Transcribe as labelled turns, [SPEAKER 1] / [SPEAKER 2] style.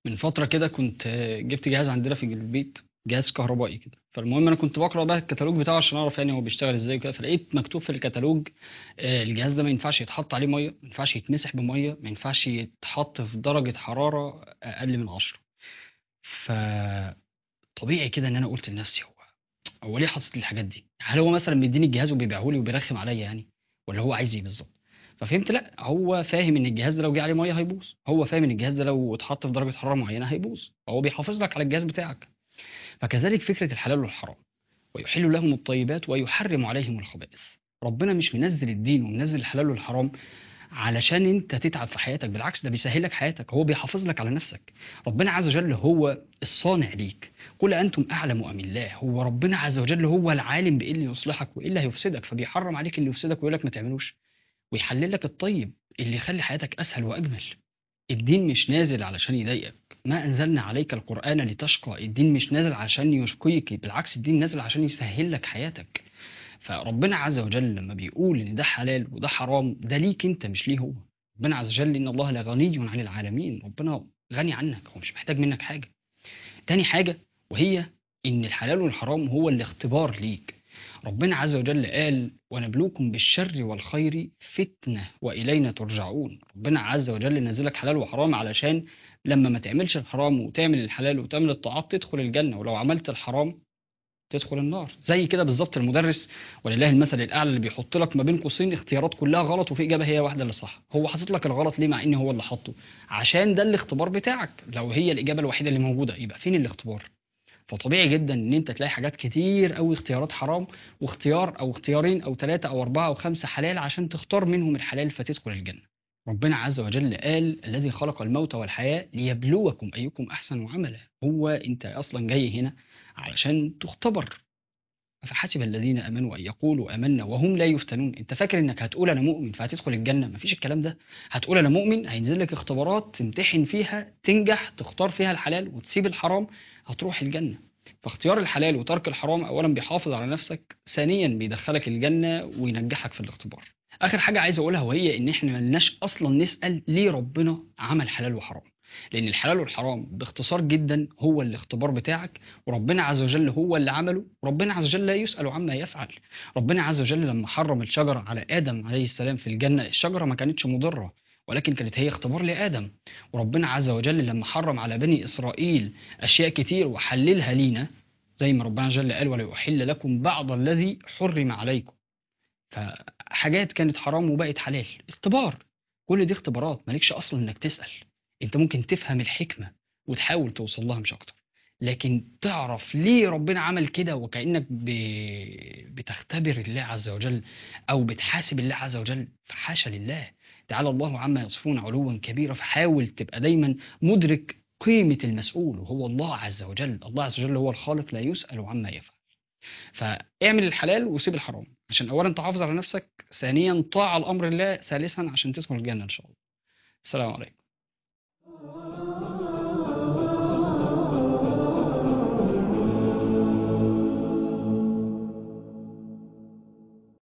[SPEAKER 1] من فترة كده كنت آه، جبت جهاز عندنا في البيت جهاز كهربائي كده فالمهم انا كنت بقرا بقى الكتالوج بتاعه عشان اعرف يعني هو بيشتغل ازاي كده فلقيت مكتوب في الكتالوج آه، الجهاز ده ما ينفعش يتحط عليه ميه ما ينفعش يتمسح بميه ما ينفعش يتحط في درجة حرارة اقل من 10 فطبيعي كده ان انا قلت لنفسي هو هو ليه حاطط لي الحاجات دي هل هو مثلا مديني الجهاز وبيبيعه لي وبيرخم عليا يعني ولا هو عايز ايه بالظبط ففهمت لا هو فاهم ان الجهاز ده لو جه عليه ميه هيبوظ هو فاهم ان الجهاز ده لو اتحط في درجه حراره معينه هيبوظ فهو بيحافظ لك على الجهاز بتاعك فكذلك فكره الحلال والحرام ويحل لهم الطيبات ويحرم عليهم الخبائث ربنا مش منزل الدين ومنزل الحلال والحرام علشان انت تتعب في حياتك بالعكس ده بيسهل لك حياتك هو بيحافظ لك على نفسك ربنا عز وجل هو الصانع ليك قل انتم اعلم ام الله هو ربنا عز وجل هو العالم بايه اللي يصلحك وايه اللي هيفسدك فبيحرم عليك اللي يفسدك ويقول لك ما تعملوش ويحلل لك الطيب اللي يخلي حياتك اسهل واجمل الدين مش نازل علشان يضايقك ما انزلنا عليك القران لتشقى الدين مش نازل عشان يشقيك بالعكس الدين نازل عشان يسهل لك حياتك فربنا عز وجل لما بيقول ان ده حلال وده حرام ده ليك انت مش ليه هو ربنا عز وجل ان الله لغني عن العالمين ربنا غني عنك هو مش محتاج منك حاجه تاني حاجه وهي ان الحلال والحرام هو الاختبار ليك ربنا عز وجل قال ونبلوكم بالشر والخير فتنة وإلينا ترجعون ربنا عز وجل نزلك حلال وحرام علشان لما ما تعملش الحرام وتعمل الحلال وتعمل الطاعات تدخل الجنة ولو عملت الحرام تدخل النار زي كده بالظبط المدرس ولله المثل الاعلى اللي بيحط لك ما بين قوسين اختيارات كلها غلط وفي اجابه هي واحده اللي صح هو حاطط لك الغلط ليه مع ان هو اللي حاطه عشان ده الاختبار بتاعك لو هي الاجابه الوحيده اللي موجوده يبقى فين الاختبار فطبيعي جدا ان انت تلاقي حاجات كتير قوي اختيارات حرام واختيار او اختيارين او ثلاثه او اربعه او خمسه حلال عشان تختار منهم الحلال فتدخل الجنه ربنا عز وجل قال الذي خلق الموت والحياه ليبلوكم ايكم احسن عملا هو انت اصلا جاي هنا علشان تختبر أفحسب الذين آمنوا أن يقولوا آمنا وهم لا يفتنون أنت فاكر إنك هتقول أنا مؤمن فهتدخل الجنة مفيش الكلام ده هتقول أنا مؤمن هينزل لك اختبارات تمتحن فيها تنجح تختار فيها الحلال وتسيب الحرام هتروح الجنة فاختيار الحلال وترك الحرام أولا بيحافظ على نفسك ثانيا بيدخلك الجنة وينجحك في الاختبار آخر حاجة عايز أقولها وهي إن إحنا ملناش أصلا نسأل ليه ربنا عمل حلال وحرام لأن الحلال والحرام باختصار جدا هو الاختبار بتاعك وربنا عز وجل هو اللي عمله وربنا عز وجل لا يسأل عما يفعل ربنا عز وجل لما حرم الشجرة على آدم عليه السلام في الجنة الشجرة ما كانتش مضرة ولكن كانت هي اختبار لآدم وربنا عز وجل لما حرم على بني إسرائيل أشياء كتير وحللها لينا زي ما ربنا جل قال ولا يحل لكم بعض الذي حرم عليكم فحاجات كانت حرام وبقت حلال اختبار كل دي اختبارات مالكش أصلا إنك تسأل انت ممكن تفهم الحكمة وتحاول توصل لها مش اكتر لكن تعرف ليه ربنا عمل كده وكأنك ب... بتختبر الله عز وجل او بتحاسب الله عز وجل فحاشا لله تعالى الله عما يصفون علوا كبيرا فحاول تبقى دايما مدرك قيمة المسؤول وهو الله عز وجل الله عز وجل هو الخالق لا يسأل عما يفعل فاعمل الحلال وسيب الحرام عشان اولا تحافظ على نفسك ثانيا طاعة الامر الله ثالثا عشان تدخل الجنة ان شاء الله السلام عليكم